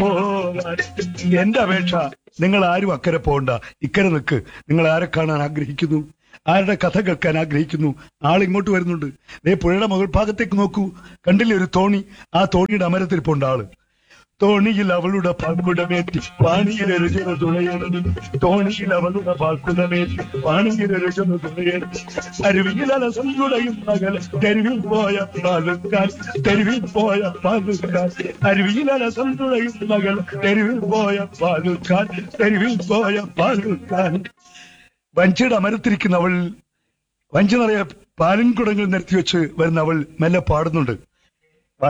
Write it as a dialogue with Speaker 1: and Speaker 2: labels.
Speaker 1: പോകാൻ എന്റെ അപേക്ഷ നിങ്ങൾ ആരും അക്കരെ പോകണ്ട ഇക്കരെ നിൽക്ക് നിങ്ങൾ ആരെ കാണാൻ ആഗ്രഹിക്കുന്നു ആരുടെ കഥ കേൾക്കാൻ ആഗ്രഹിക്കുന്നു ആൾ ഇങ്ങോട്ട് വരുന്നുണ്ട് ദേ പുഴയുടെ മുകൾ ഭാഗത്തേക്ക് നോക്കൂ കണ്ടില്ലേ ഒരു തോണി ആ തോണിയുടെ അമരത്തിൽ പോണ്ട ആള് തോണിയിൽ അവളുടെ പാൽക്കുടമേറ്റി പാണിയിലൊരുചുന തുണയേറി തോണിയിൽ അവളുടെ പാൽക്കുടമേറ്റി പാണിയിലൊരുചുന തുണയേറി അരുവിയിൽ അലസം തുണയും മകൾ തെരുവിൽ പോയ പാലുക്കാൻ തെരുവിൽ പോയ പാലുക്കാൻ അരുവിയിൽ അലസം തുണയും മകൾ തെരുവിൽ പോയ പാലുക്കാൻ തെരുവിൽ പോയ പാലുക്കാൻ വഞ്ചിയുടെ അമരത്തിരിക്കുന്ന അവൾ വഞ്ചി നിറയെ പാലിൻകുടങ്ങൾ നിരത്തി വെച്ച് വരുന്ന അവൾ മെല്ലെ പാടുന്നുണ്ട്